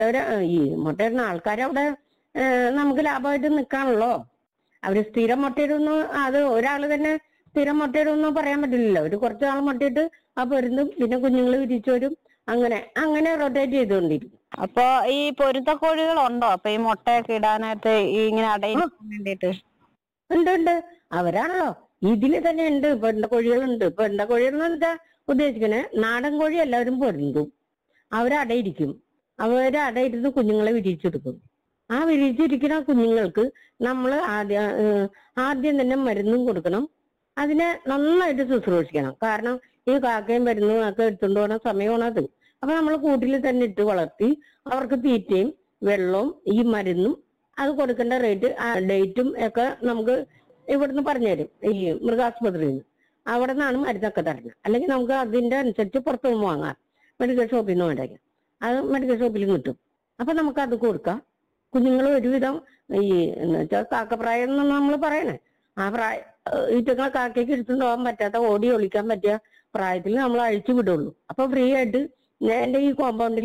ഒരു ഈ മുട്ടയിടുന്ന ആൾക്കാരവിടെ ഏ, നമുക്ക് ലാഭമായിട്ട് നിൽക്കാണല്ലോ അവര് സ്ഥിരം മുട്ടയിടുന്നു അത് ഒരാൾ തന്നെ സ്ഥിരം മുട്ടയിടുന്നു പറയാൻ പറ്റില്ലല്ലോ ഒരു കുറച്ച് നാൾ മുട്ടയിട്ട് ആ പൊരുന്നും പിന്നെ കുഞ്ഞുങ്ങൾ വിരിച്ചു വരും അങ്ങനെ അങ്ങനെ റൊട്ടേറ്റ് ചെയ്തുകൊണ്ടിരിക്കും അപ്പൊ ഈ പൊരുത്ത കോഴികളുണ്ടോ അപ്പൊ ഈ മുട്ടയൊക്കെ ഇടാനായിട്ട് ഈ ഇങ്ങനെ അടയിൽ വേണ്ടിട്ട് ഉണ്ട് ഉണ്ട് അവരാണല്ലോ ഇതില് തന്നെ ഉണ്ട് പെണ്ട കോഴികളുണ്ട് പെണ്ട കോഴികൾ എന്ന് വെച്ചാൽ ഉദ്ദേശിക്കണേ നാടൻ കോഴി എല്ലാവരും പൊരുന്തും അവരടയിരിക്കും അവര് അടയിരുന്ന് കുഞ്ഞുങ്ങളെ വിരിച്ചെടുക്കും ആ വിരിച്ചിരിക്കുന്ന കുഞ്ഞുങ്ങൾക്ക് നമ്മൾ ആദ്യം ഏഹ്, ആദ്യം തന്നെ മരുന്നും കൊടുക്കണം അതിനെ നന്നായിട്ട് ശുശ്രൂഷിക്കണം കാരണം ഈ കാക്കയും മരുന്നും ഒക്കെ എടുത്തുകൊണ്ട് പോകുന്ന സമയമാണ് അത് അപ്പൊ നമ്മൾ കൂട്ടിൽ തന്നെ ഇട്ട് വളർത്തി അവർക്ക് തീറ്റയും വെള്ളവും ഈ മരുന്നും അത് കൊടുക്കേണ്ട റേറ്റ് ഡേറ്റും ഒക്കെ നമുക്ക് ഇവിടുന്ന് പറഞ്ഞുതരും ഈ മൃഗാസ്പത്രിയിൽ നിന്ന് അവിടെ നിന്നാണ് മരുന്നൊക്കെ തരുന്നത് അല്ലെങ്കിൽ നമുക്ക് അതിന്റെ അനുസരിച്ച് പുറത്തു നിന്ന് വാങ്ങാം മെഡിക്കൽ ഷോപ്പിൽ നിന്ന് മേടിക്കാം അത് മെഡിക്കൽ ഷോപ്പിൽ കിട്ടും അപ്പൊ നമുക്ക് അത് കൊടുക്കാം കുഞ്ഞുങ്ങൾ ഒരുവിധം ഈ എന്ന് വെച്ചാൽ കാക്കപ്രായം എന്ന് നമ്മൾ പറയണേ ആ പ്രായ ഈറ്റങ്ങളെ കാക്കയ്ക്ക് എടുത്തുകൊണ്ട് പോകാൻ പറ്റാത്ത ഓടി ഒളിക്കാൻ പറ്റിയ പ്രായത്തിൽ നമ്മൾ അഴിച്ചു വിടുള്ളൂ അപ്പൊ ഫ്രീ ആയിട്ട് ഞാൻ എന്റെ ഈ കോമ്പൗണ്ടിൽ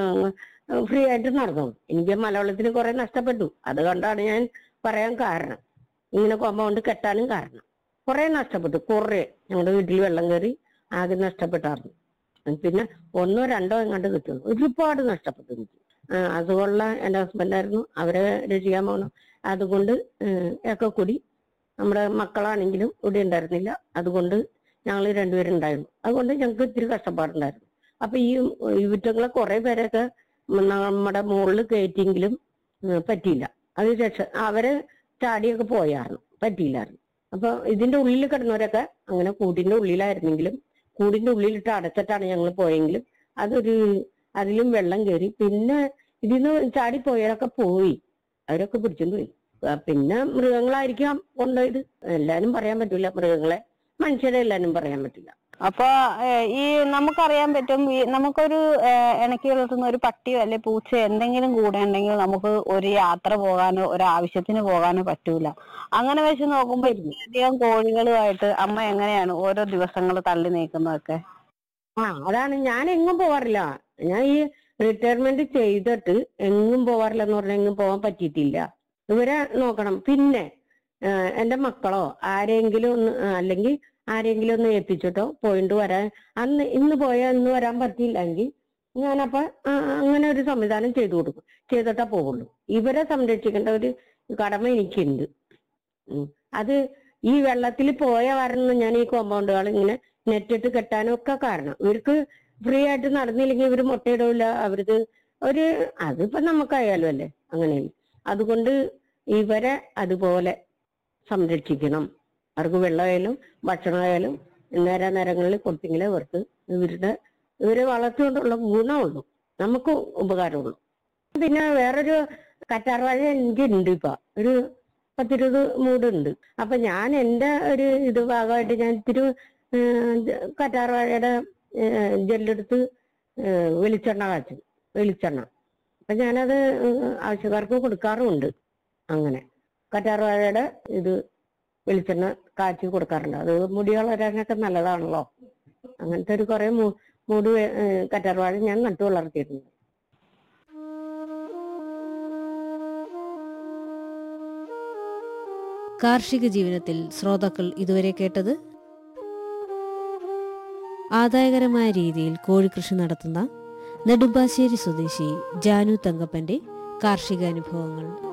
ഫ്രീ ആയിട്ട് നടന്നോളൂ എനിക്ക് മലവെള്ളത്തിന് കുറെ നഷ്ടപ്പെട്ടു അത് കണ്ടാണ് ഞാൻ പറയാൻ കാരണം ഇങ്ങനെ കോമ്പൗണ്ട് കെട്ടാനും കാരണം കുറെ നഷ്ടപ്പെട്ടു കുറെ ഞങ്ങളുടെ വീട്ടിൽ വെള്ളം കയറി ആകെ നഷ്ടപ്പെട്ടായിരുന്നു പിന്നെ ഒന്നോ രണ്ടോ എങ്ങാണ്ട് കിട്ടുന്നു ഒരുപാട് നഷ്ടപ്പെട്ടു എനിക്ക് ആ, അസുഖമുള്ള എന്റെ ഹസ്ബൻഡായിരുന്നു അവരെ രക്ഷിക്കാൻ പോകണം അതുകൊണ്ട് ഏഹ്, ഒക്കെ കൂടി നമ്മുടെ മക്കളാണെങ്കിലും ഇവിടെ ഉണ്ടായിരുന്നില്ല അതുകൊണ്ട് ഞങ്ങൾ രണ്ടുപേരും ഉണ്ടായിരുന്നു അതുകൊണ്ട് ഞങ്ങൾക്ക് ഇത്തിരി കഷ്ടപ്പാടുണ്ടായിരുന്നു അപ്പൊ ഈ യുവറ്റങ്ങളെ കുറെ പേരൊക്കെ നമ്മുടെ മുകളിൽ കയറ്റിയെങ്കിലും ഉം, പറ്റിയില്ല അത് രക്ഷ അവര് ചാടിയൊക്കെ പോയായിരുന്നു പറ്റിയില്ലായിരുന്നു അപ്പൊ ഇതിന്റെ ഉള്ളിൽ കിടന്നവരൊക്കെ അങ്ങനെ കൂടിന്റെ ഉള്ളിലായിരുന്നെങ്കിലും കൂടിന്റെ ഉള്ളിലിട്ട് അടച്ചിട്ടാണ് ഞങ്ങൾ പോയെങ്കിലും അതൊരു അതിലും വെള്ളം കയറി പിന്നെ ഇതിന്ന് ചാടി പോയവരൊക്കെ പോയി അവരൊക്കെ പിടിച്ചോണ്ട് പോയി ആ, പിന്നെ മൃഗങ്ങളായിരിക്കാം കൊണ്ടുപോയത് എല്ലാരും പറയാൻ പറ്റില്ല മൃഗങ്ങളെ മനുഷ്യരെ എല്ലാരും പറയാൻ പറ്റില്ല അപ്പൊ ഏഹ്, ഈ നമുക്കറിയാൻ പറ്റും ഈ നമുക്കൊരു ഏഹ്, ഇണക്കി വളർത്തുന്ന ഒരു പട്ടിയോ അല്ലെ പൂച്ചയോ എന്തെങ്കിലും കൂടെ ഉണ്ടെങ്കിൽ നമുക്ക് ഒരു യാത്ര പോകാനോ ഒരു ആവശ്യത്തിന് പോകാനോ പറ്റൂല അങ്ങനെ വെച്ച് നോക്കുമ്പോ ഇത്രയധികം കോഴികളുമായിട്ട് അമ്മ എങ്ങനെയാണ് ഓരോ ദിവസങ്ങൾ തള്ളി നീക്കുന്നതൊക്കെ ആ അതാണ് ഞാൻ എങ്ങും പോവാറില്ല ഞാൻ ഈ റിട്ടയർമെന്റ് ചെയ്തിട്ട് എങ്ങും പോവാറില്ല എന്ന് പറഞ്ഞാൽ എങ്ങും പോകാൻ പറ്റിയിട്ടില്ല ഇവരെ നോക്കണം പിന്നെ ആ, എന്റെ മക്കളോ ആരെങ്കിലും ഒന്ന് ആ, അല്ലെങ്കിൽ ആരെങ്കിലും ഒന്ന് ഏൽപ്പിച്ചിട്ടോ പോയിട്ട് വരാൻ അന്ന് ഇന്ന് പോയാൽ ഇന്ന് വരാൻ പറ്റിയില്ലെങ്കിൽ ഞാനപ്പോ ആ, അങ്ങനെ ഒരു സംവിധാനം ചെയ്തു കൊടുക്കും ചെയ്തിട്ടാ പോകുള്ളൂ ഇവരെ സംരക്ഷിക്കേണ്ട ഒരു കടമ എനിക്കുണ്ട് ഉം. അത് ഈ വെള്ളത്തിൽ പോയ കാരണം ഞാൻ ഈ കോമ്പൗണ്ടുകൾ ഇങ്ങനെ നെറ്റിട്ട് കെട്ടാനും ഒക്കെ കാരണം ഇവർക്ക് ഫ്രീ ആയിട്ട് നടന്നില്ലെങ്കിൽ ഇവർ മുട്ടയിടില്ല അവർക്ക് ഒരു അതിപ്പോ നമുക്കായാലും അല്ലേ അങ്ങനെ അതുകൊണ്ട് ഇവരെ അതുപോലെ സംരക്ഷിക്കണം അവർക്ക് വെള്ളമായാലും ഭക്ഷണമായാലും നേര നേരങ്ങളിൽ കൊടുത്തെങ്കിലേ അവർക്ക് ഇവരുടെ ഇവരെ വളർത്തിക്കൊണ്ടുള്ള ഗുണമുള്ളൂ നമുക്ക് ഉപകാരമുള്ളൂ പിന്നെ വേറൊരു കറ്റാർവാഴ എനിക്കുണ്ട് ഇപ്പൊ ഒരു പത്തിരുപത് മൂടുണ്ട് അപ്പൊ ഞാൻ എന്റെ ഒരു ഇത് ഭാഗമായിട്ട് ഞാൻ ഇത്തിരി ഏഹ്, ജ- കറ്റാർവാഴയുടെ ഏഹ്, ജെല്ലെടുത്ത് ഏഹ്, വെളിച്ചെണ്ണ കാച്ചും വെളിച്ചെണ്ണ അപ്പൊ ഞാനത് ഏഹ്, ആവശ്യക്കാർക്ക് കൊടുക്കാറുമുണ്ട് അങ്ങനെ കറ്റാർവാഴയുടെ ഇത് വെളിച്ചെണ്ണ കാച്ചി കൊടുക്കാറുണ്ട് അത് മുടി വളരാനൊക്കെ നല്ലതാണല്ലോ അങ്ങനത്തെ ഒരു കുറെ മൂ- മൂട് വേ- ഏഹ്, കറ്റാർവാഴ ഞാൻ നട്ടു വളർത്തിയിട്ടുണ്ട് കാർഷിക ജീവിതത്തിൽ ശ്രോതാക്കൾ ഇതുവരെ കേട്ടത് ആദായകരമായ രീതിയിൽ കോഴിക്കൃഷി നടത്തുന്ന നെടുമ്പാശ്ശേരി സ്വദേശി ജാനു തങ്കപ്പന്റെ കാർഷിക അനുഭവങ്ങൾ